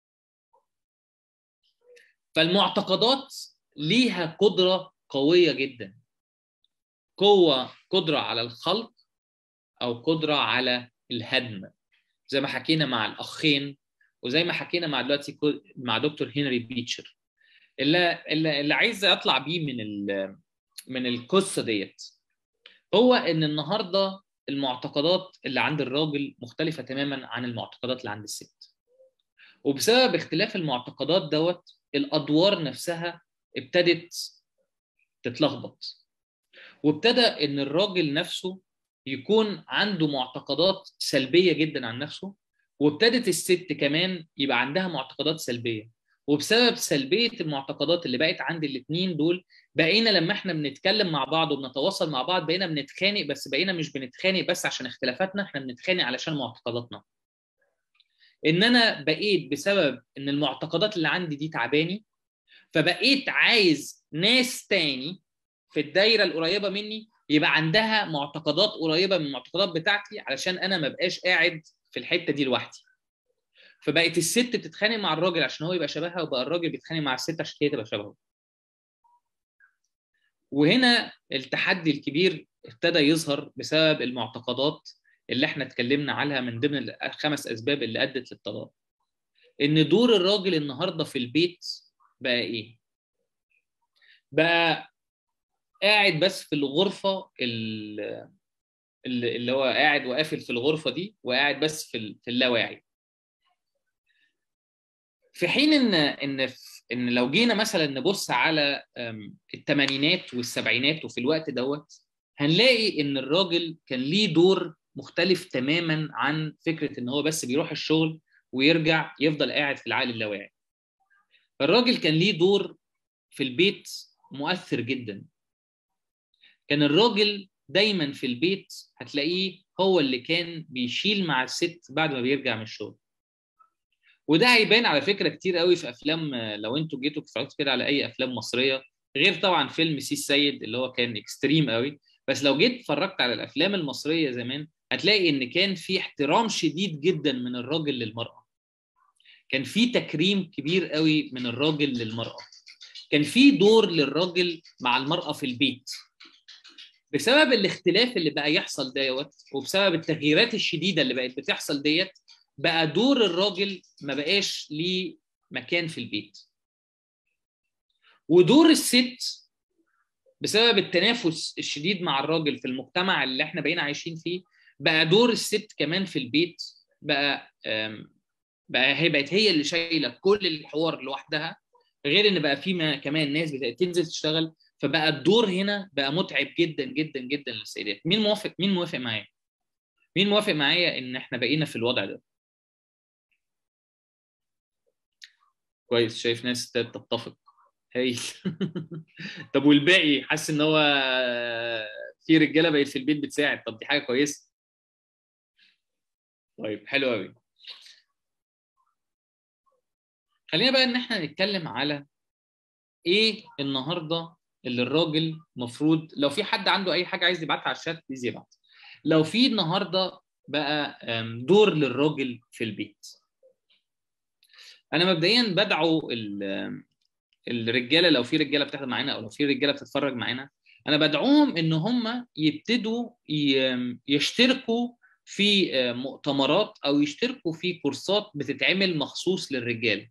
فالمعتقدات ليها قدره قويه جدا قوه قدره على الخلق او قدره على الهدم زي ما حكينا مع الاخين وزي ما حكينا مع دلوقتي مع دكتور هنري بيتشر اللي اللي, اللي عايز اطلع بيه من من القصه ديت هو ان النهارده المعتقدات اللي عند الراجل مختلفه تماما عن المعتقدات اللي عند الست وبسبب اختلاف المعتقدات دوت الادوار نفسها ابتدت تتلخبط وابتدى ان الراجل نفسه يكون عنده معتقدات سلبيه جدا عن نفسه وابتدت الست كمان يبقى عندها معتقدات سلبيه وبسبب سلبيه المعتقدات اللي بقت عند الاثنين دول بقينا لما احنا بنتكلم مع بعض وبنتواصل مع بعض بقينا بنتخانق بس بقينا مش بنتخانق بس عشان اختلافاتنا احنا بنتخانق علشان معتقداتنا ان انا بقيت بسبب ان المعتقدات اللي عندي دي تعباني فبقيت عايز ناس تاني في الدايره القريبه مني يبقى عندها معتقدات قريبه من المعتقدات بتاعتي علشان انا ما بقاش قاعد في الحته دي لوحدي فبقت الست بتتخانق مع الراجل عشان هو يبقى شبهها وبقى الراجل بيتخانق مع الست عشان هي تبقى شبهه وهنا التحدي الكبير ابتدى يظهر بسبب المعتقدات اللي احنا اتكلمنا عنها من ضمن الخمس اسباب اللي ادت للطلاق ان دور الراجل النهارده في البيت بقى ايه بقى قاعد بس في الغرفه اللي هو قاعد وقافل في الغرفه دي وقاعد بس في في اللاواعي في حين ان ان ان لو جينا مثلا نبص على الثمانينات والسبعينات وفي الوقت دوت هنلاقي ان الراجل كان ليه دور مختلف تماما عن فكره ان هو بس بيروح الشغل ويرجع يفضل قاعد في العقل اللاواعي الراجل كان ليه دور في البيت مؤثر جدا كان الراجل دايما في البيت هتلاقيه هو اللي كان بيشيل مع الست بعد ما بيرجع من الشغل وده هيبان على فكره كتير قوي في افلام لو انتوا جيتوا اتفرجتوا كده على اي افلام مصريه غير طبعا فيلم سي السيد اللي هو كان اكستريم قوي بس لو جيت اتفرجت على الافلام المصريه زمان هتلاقي ان كان في احترام شديد جدا من الراجل للمراه كان في تكريم كبير قوي من الراجل للمراه كان في دور للراجل مع المراه في البيت بسبب الاختلاف اللي بقى يحصل دوت وبسبب التغييرات الشديده اللي بقت بتحصل ديت بقى دور الراجل ما بقاش ليه مكان في البيت ودور الست بسبب التنافس الشديد مع الراجل في المجتمع اللي احنا بقينا عايشين فيه بقى دور الست كمان في البيت بقى بقى هي بقت هي اللي شايله كل الحوار لوحدها غير ان بقى في كمان ناس بتنزل تشتغل فبقى الدور هنا بقى متعب جدا جدا جدا للسيدات مين موافق مين موافق معايا مين موافق معايا ان احنا بقينا في الوضع ده كويس شايف ناس تتفق هايل طب والباقي حاسس ان هو في رجاله بقت في البيت بتساعد طب دي حاجه كويسه طيب حلو قوي خلينا بقى ان احنا نتكلم على ايه النهارده اللي الراجل المفروض لو في حد عنده اي حاجه عايز يبعتها على الشات بليز يبعت لو في النهارده بقى دور للراجل في البيت انا مبدئيا بدعو الرجاله لو في رجاله بتحضر معانا او لو في رجاله بتتفرج معانا انا بدعوهم ان هم يبتدوا يشتركوا في مؤتمرات او يشتركوا في كورسات بتتعمل مخصوص للرجال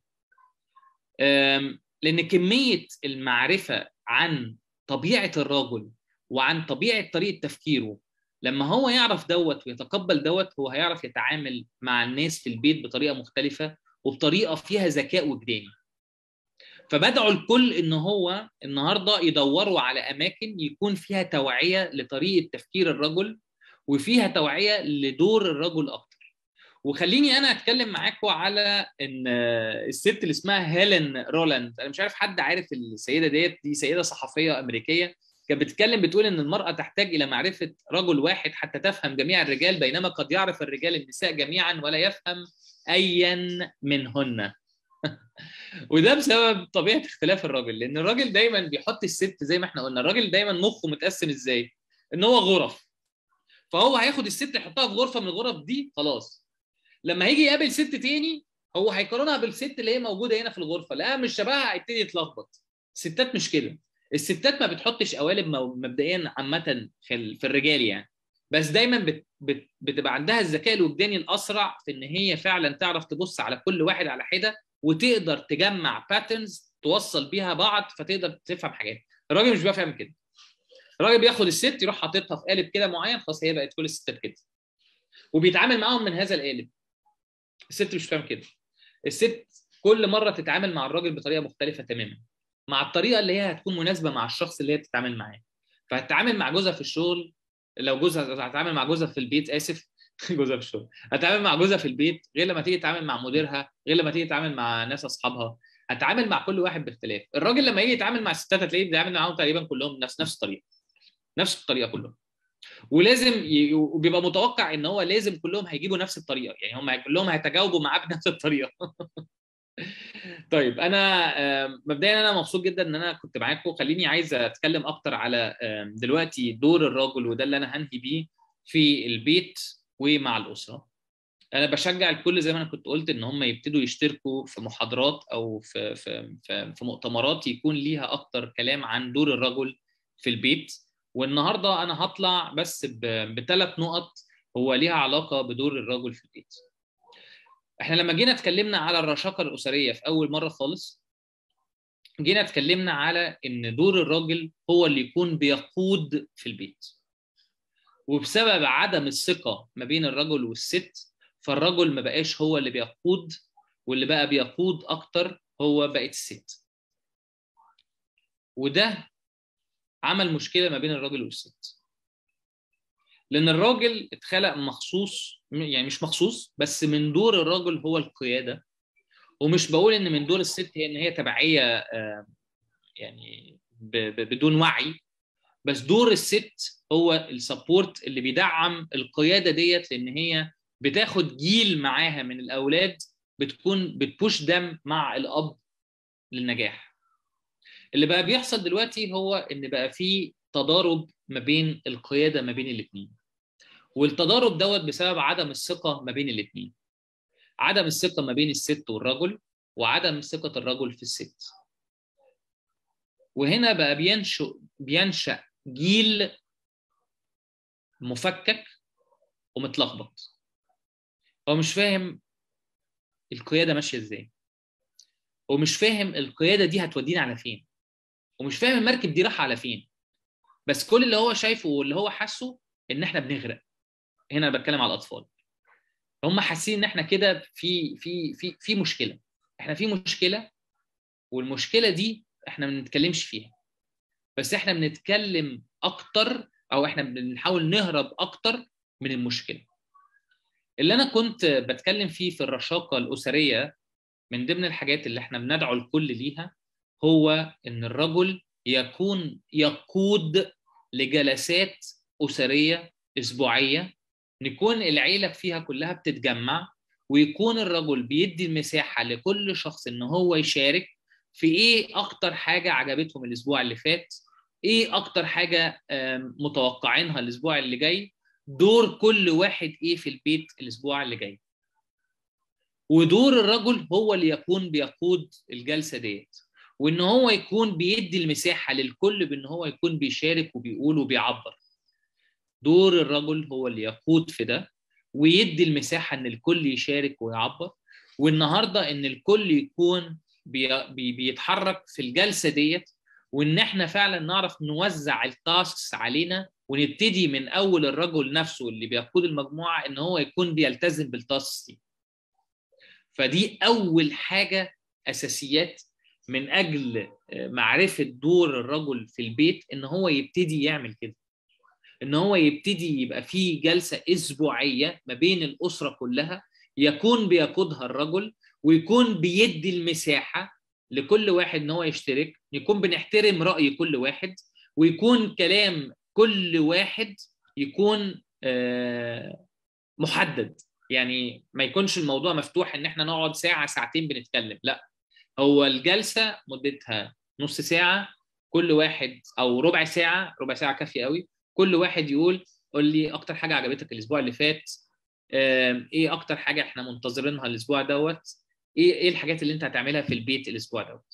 لان كميه المعرفه عن طبيعه الرجل وعن طبيعه طريقه تفكيره لما هو يعرف دوت ويتقبل دوت هو هيعرف يتعامل مع الناس في البيت بطريقه مختلفه وبطريقه فيها ذكاء وجداني فبدعو الكل ان هو النهارده يدوروا على اماكن يكون فيها توعيه لطريقه تفكير الرجل وفيها توعيه لدور الرجل اكتر وخليني انا اتكلم معاكم على ان الست اللي اسمها هيلين رولاند انا مش عارف حد عارف السيده ديت دي سيده صحفيه امريكيه كانت بتتكلم بتقول ان المراه تحتاج الى معرفه رجل واحد حتى تفهم جميع الرجال بينما قد يعرف الرجال النساء جميعا ولا يفهم ايا منهن وده بسبب طبيعه اختلاف الراجل لان الراجل دايما بيحط الست زي ما احنا قلنا الراجل دايما مخه متقسم ازاي ان هو غرف فهو هياخد الست يحطها في غرفه من الغرف دي خلاص لما هيجي يقابل ست تاني هو هيقارنها بالست اللي هي موجوده هنا في الغرفه لا مش شبهها هيبتدي يتلخبط الستات مش كده الستات ما بتحطش قوالب مبدئيا عامه في الرجال يعني بس دايما بت بت بتبقى عندها الذكاء الوجداني الاسرع في ان هي فعلا تعرف تبص على كل واحد على حده وتقدر تجمع باترنز توصل بيها بعض فتقدر تفهم حاجات الراجل مش بيفهم كده الراجل بياخد الست يروح حاططها في قالب كده معين خلاص هي بقت كل الستات كده وبيتعامل معاهم من هذا القالب الست مش فاهم كده الست كل مره تتعامل مع الراجل بطريقه مختلفه تماما مع الطريقه اللي هي هتكون مناسبه مع الشخص اللي هي بتتعامل معاه فهتتعامل مع جوزها في الشغل لو جوزها هتتعامل مع جوزها في البيت اسف جوزها في الشغل هتتعامل مع جوزها في البيت غير لما تيجي تتعامل مع مديرها غير لما تيجي تتعامل مع ناس اصحابها هتتعامل مع كل واحد باختلاف الراجل لما يجي يتعامل مع الستات هتلاقيه بيتعامل معاهم تقريبا كلهم نفس نفس الطريقه نفس الطريقه كلهم ولازم ي... وبيبقى متوقع ان هو لازم كلهم هيجيبوا نفس الطريقه يعني هم كلهم هيتجاوبوا معاه بنفس الطريقه طيب انا مبدئيا انا مبسوط جدا ان انا كنت معاكم خليني عايز اتكلم اكتر على دلوقتي دور الراجل وده اللي انا هنهي بيه في البيت ومع الاسره انا بشجع الكل زي ما انا كنت قلت ان هم يبتدوا يشتركوا في محاضرات او في في في, في مؤتمرات يكون ليها اكتر كلام عن دور الرجل في البيت والنهارده انا هطلع بس بثلاث نقط هو ليها علاقه بدور الرجل في البيت احنا لما جينا اتكلمنا على الرشاقه الاسريه في اول مره خالص جينا اتكلمنا على ان دور الراجل هو اللي يكون بيقود في البيت وبسبب عدم الثقه ما بين الرجل والست فالرجل ما بقاش هو اللي بيقود واللي بقى بيقود اكتر هو بقت الست وده عمل مشكله ما بين الراجل والست لان الراجل اتخلق مخصوص يعني مش مخصوص بس من دور الراجل هو القياده ومش بقول ان من دور الست هي ان هي تبعيه يعني بدون وعي بس دور الست هو السبورت اللي بيدعم القياده ديت لان هي بتاخد جيل معاها من الاولاد بتكون بتبوش دم مع الاب للنجاح اللي بقى بيحصل دلوقتي هو ان بقى في تضارب ما بين القياده ما بين الاثنين والتضارب دوت بسبب عدم الثقه ما بين الاثنين عدم الثقه ما بين الست والرجل وعدم ثقه الرجل في الست وهنا بقى بينشأ بينشأ جيل مفكك ومتلخبط هو مش فاهم القياده ماشيه ازاي ومش فاهم القياده دي هتودينا على فين ومش فاهم المركب دي رايحه على فين بس كل اللي هو شايفه واللي هو حاسه ان احنا بنغرق هنا انا بتكلم على الاطفال هم حاسين ان احنا كده في في في في مشكله احنا في مشكله والمشكله دي احنا ما بنتكلمش فيها بس احنا بنتكلم اكتر او احنا بنحاول نهرب اكتر من المشكله اللي انا كنت بتكلم فيه في الرشاقه الاسريه من ضمن الحاجات اللي احنا بندعو الكل ليها هو ان الرجل يكون يقود لجلسات اسريه اسبوعيه نكون العيله فيها كلها بتتجمع ويكون الرجل بيدي المساحه لكل شخص ان هو يشارك في ايه اكتر حاجه عجبتهم الاسبوع اللي فات ايه اكتر حاجه متوقعينها الاسبوع اللي جاي دور كل واحد ايه في البيت الاسبوع اللي جاي ودور الرجل هو اللي يكون بيقود الجلسه ديت وان هو يكون بيدي المساحه للكل بان هو يكون بيشارك وبيقول وبيعبر دور الرجل هو اللي يقود في ده ويدي المساحه ان الكل يشارك ويعبر والنهارده ان الكل يكون بي بيتحرك في الجلسه ديت وان احنا فعلا نعرف نوزع التاسكس علينا ونبتدي من اول الرجل نفسه اللي بيقود المجموعه ان هو يكون بيلتزم بالتاسكس دي فدي اول حاجه اساسيات من اجل معرفه دور الرجل في البيت ان هو يبتدي يعمل كده ان هو يبتدي يبقى في جلسه اسبوعيه ما بين الاسره كلها يكون بيقودها الرجل ويكون بيدي المساحه لكل واحد ان هو يشترك يكون بنحترم راي كل واحد ويكون كلام كل واحد يكون محدد يعني ما يكونش الموضوع مفتوح ان احنا نقعد ساعه ساعتين بنتكلم لا هو الجلسه مدتها نص ساعه كل واحد او ربع ساعه ربع ساعه كافيه قوي كل واحد يقول قول لي اكتر حاجه عجبتك الاسبوع اللي فات ايه اكتر حاجه احنا منتظرينها الاسبوع دوت ايه ايه الحاجات اللي انت هتعملها في البيت الاسبوع دوت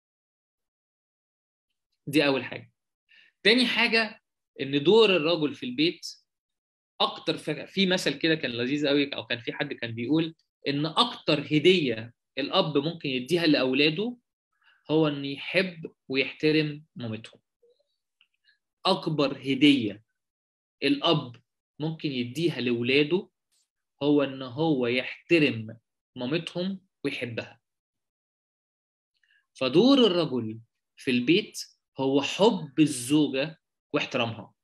دي اول حاجه تاني حاجه ان دور الرجل في البيت اكتر في مثل كده كان لذيذ قوي او كان في حد كان بيقول ان اكتر هديه الاب ممكن يديها لاولاده هو ان يحب ويحترم مامتهم اكبر هديه الاب ممكن يديها لاولاده هو ان هو يحترم مامتهم ويحبها فدور الرجل في البيت هو حب الزوجه واحترامها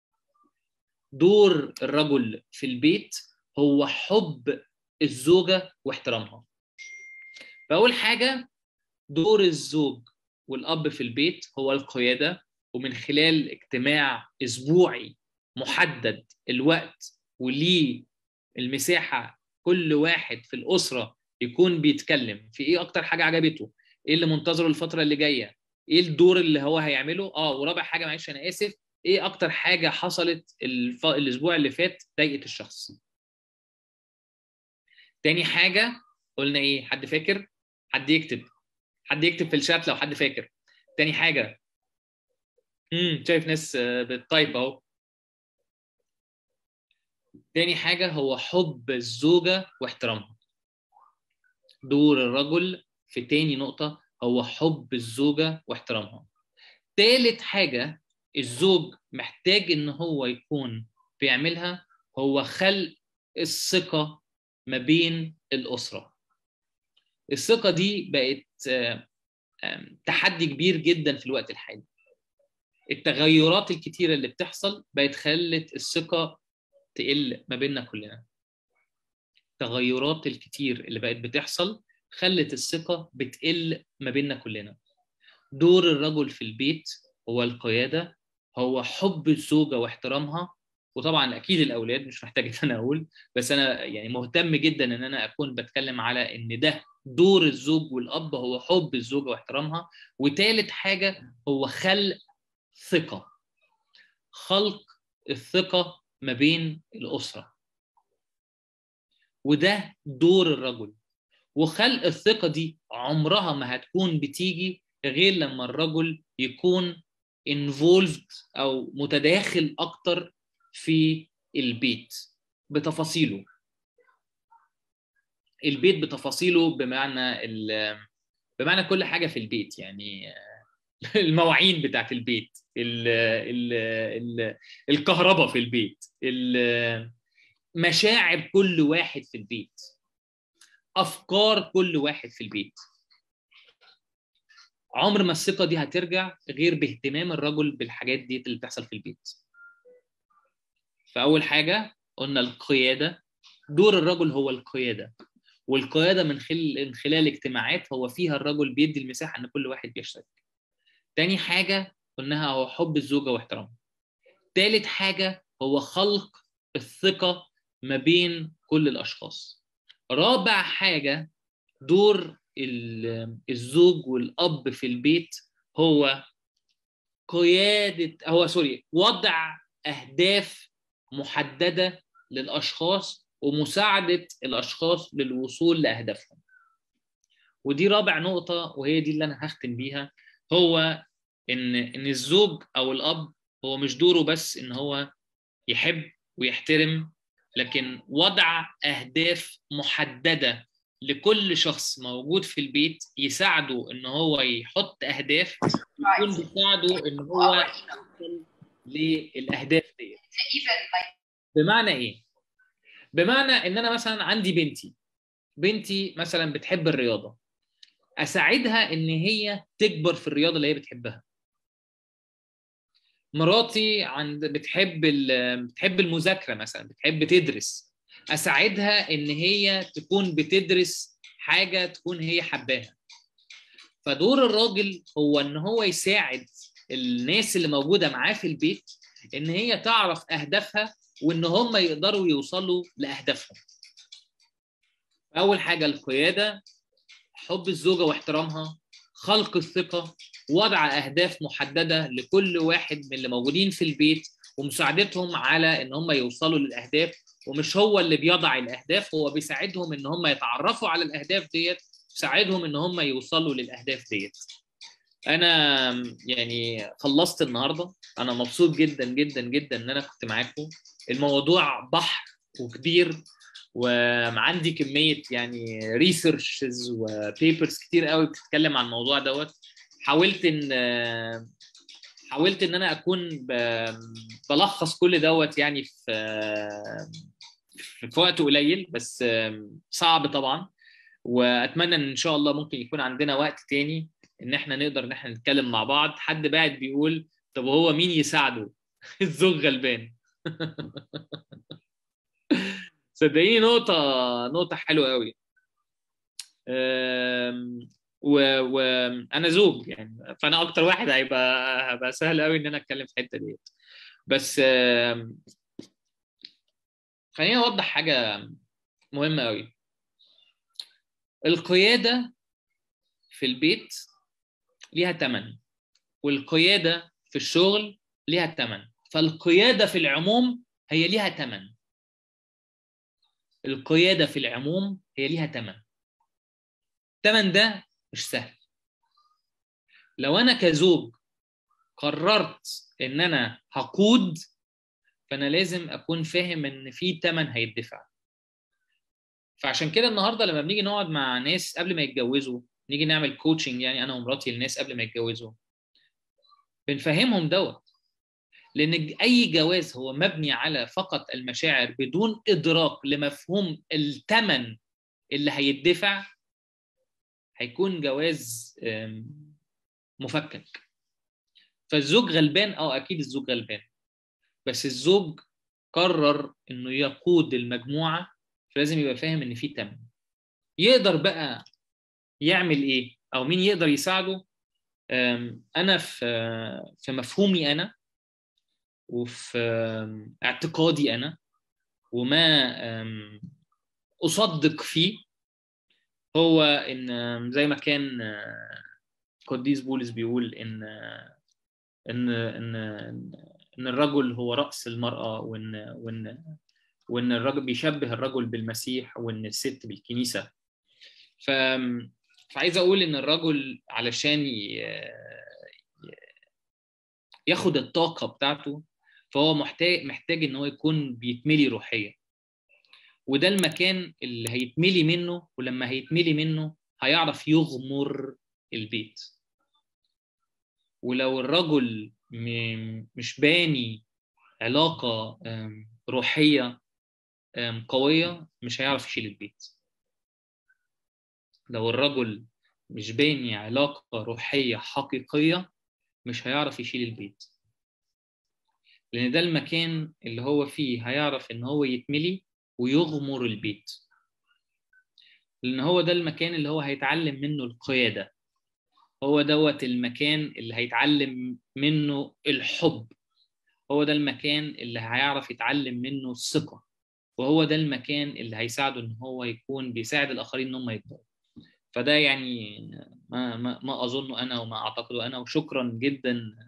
دور الرجل في البيت هو حب الزوجه واحترامها فاول حاجه دور الزوج والاب في البيت هو القياده ومن خلال اجتماع اسبوعي محدد الوقت وليه المساحه كل واحد في الاسره يكون بيتكلم في ايه اكتر حاجه عجبته ايه اللي منتظره الفتره اللي جايه ايه الدور اللي هو هيعمله اه ورابع حاجه معلش انا اسف ايه اكتر حاجه حصلت الف... الاسبوع اللي فات ضايقت الشخص تاني حاجه قلنا ايه حد فاكر حد يكتب حد يكتب في الشات لو حد فاكر تاني حاجه امم شايف ناس بتطيب اهو تاني حاجه هو حب الزوجه واحترامها دور الرجل في تاني نقطه هو حب الزوجه واحترامها تالت حاجه الزوج محتاج ان هو يكون بيعملها هو خلق الثقه ما بين الاسره الثقه دي بقت تحدي كبير جدا في الوقت الحالي التغيرات الكتيره اللي بتحصل بقت خلت الثقه تقل ما بيننا كلنا التغيرات الكتير اللي بقت بتحصل خلت الثقه بتقل ما بيننا كلنا دور الرجل في البيت هو القياده هو حب الزوجه واحترامها وطبعا اكيد الاولاد مش محتاج ان انا اقول بس انا يعني مهتم جدا ان انا اكون بتكلم على ان ده دور الزوج والاب هو حب الزوجه واحترامها وثالث حاجه هو خلق ثقه خلق الثقه ما بين الاسره وده دور الرجل وخلق الثقه دي عمرها ما هتكون بتيجي غير لما الرجل يكون involved او متداخل اكتر في البيت بتفاصيله البيت بتفاصيله بمعنى بمعنى كل حاجه في البيت يعني المواعين بتاعت البيت ال ال ال الكهرباء في البيت مشاعر كل واحد في البيت افكار كل واحد في البيت عمر ما الثقه دي هترجع غير باهتمام الرجل بالحاجات دي اللي بتحصل في البيت فاول حاجه قلنا القياده دور الرجل هو القياده والقياده من خلال من خلال اجتماعات هو فيها الرجل بيدي المساحه ان كل واحد بيشترك تاني حاجه قلناها هو حب الزوجه واحترامها تالت حاجه هو خلق الثقه ما بين كل الاشخاص رابع حاجه دور الزوج والاب في البيت هو قياده هو سوري وضع اهداف محدده للاشخاص ومساعده الاشخاص للوصول لاهدافهم ودي رابع نقطه وهي دي اللي انا هختم بيها هو ان ان الزوج او الاب هو مش دوره بس ان هو يحب ويحترم لكن وضع اهداف محدده لكل شخص موجود في البيت يساعده ان هو يحط اهداف يكون بيساعده ان هو يوصل للاهداف ديت بمعنى ايه بمعنى ان انا مثلا عندي بنتي بنتي مثلا بتحب الرياضه اساعدها ان هي تكبر في الرياضه اللي هي بتحبها مراتي عند بتحب بتحب المذاكره مثلا بتحب تدرس اساعدها ان هي تكون بتدرس حاجه تكون هي حباها فدور الراجل هو ان هو يساعد الناس اللي موجوده معاه في البيت ان هي تعرف اهدافها وان هم يقدروا يوصلوا لاهدافهم اول حاجه القياده حب الزوجه واحترامها خلق الثقه وضع اهداف محدده لكل واحد من اللي موجودين في البيت ومساعدتهم على ان هم يوصلوا للاهداف ومش هو اللي بيضع الاهداف هو بيساعدهم ان هم يتعرفوا على الاهداف ديت يساعدهم ان هم يوصلوا للاهداف ديت انا يعني خلصت النهارده انا مبسوط جدا جدا جدا ان انا كنت معاكم الموضوع بحر وكبير وعندي كميه يعني ريسيرشز وبيبرز كتير قوي بتتكلم عن الموضوع دوت حاولت ان حاولت ان انا اكون بلخص كل دوت يعني في في وقت قليل بس صعب طبعا واتمنى ان ان شاء الله ممكن يكون عندنا وقت تاني ان احنا نقدر ان احنا نتكلم مع بعض حد بعد بيقول طب وهو مين يساعده الزوج غلبان صدقيني نقطة نقطة حلوة قوي وانا زوج يعني فانا اكتر واحد هيبقى هيبقى سهل قوي ان انا اتكلم في الحته ديت بس خليني اوضح حاجه مهمه قوي القياده في البيت ليها ثمن والقياده في الشغل ليها ثمن فالقياده في العموم هي ليها ثمن القياده في العموم هي ليها ثمن الثمن ده مش سهل لو انا كزوج قررت ان انا هقود فانا لازم اكون فاهم ان في ثمن هيدفع فعشان كده النهارده لما بنيجي نقعد مع ناس قبل ما يتجوزوا نيجي نعمل كوتشنج يعني انا ومراتي للناس قبل ما يتجوزوا بنفهمهم دوت لان اي جواز هو مبني على فقط المشاعر بدون ادراك لمفهوم الثمن اللي هيدفع هيكون جواز مفكك فالزوج غلبان اه اكيد الزوج غلبان بس الزوج قرر انه يقود المجموعه فلازم يبقى فاهم ان في ثمن يقدر بقى يعمل ايه او مين يقدر يساعده انا في في مفهومي انا وفي اعتقادي انا وما اصدق فيه هو ان زي ما كان قديس بولس بيقول ان ان ان ان الرجل هو راس المراه وان وان وان الرجل بيشبه الرجل بالمسيح وان الست بالكنيسه ف فعايز اقول ان الرجل علشان ياخد الطاقه بتاعته فهو محتاج محتاج ان هو يكون بيتملي روحيا وده المكان اللي هيتملي منه ولما هيتملي منه هيعرف يغمر البيت ولو الرجل مش باني علاقة روحية قوية مش هيعرف يشيل البيت لو الرجل مش باني علاقة روحية حقيقية مش هيعرف يشيل البيت لأن ده المكان اللي هو فيه هيعرف إن هو يتملي ويغمر البيت لان هو ده المكان اللي هو هيتعلم منه القياده هو دوت المكان اللي هيتعلم منه الحب هو ده المكان اللي هيعرف يتعلم منه الثقه وهو ده المكان اللي هيساعده ان هو يكون بيساعد الاخرين ان هم يكبروا فده يعني ما ما, ما اظنه انا وما اعتقده انا وشكرا جدا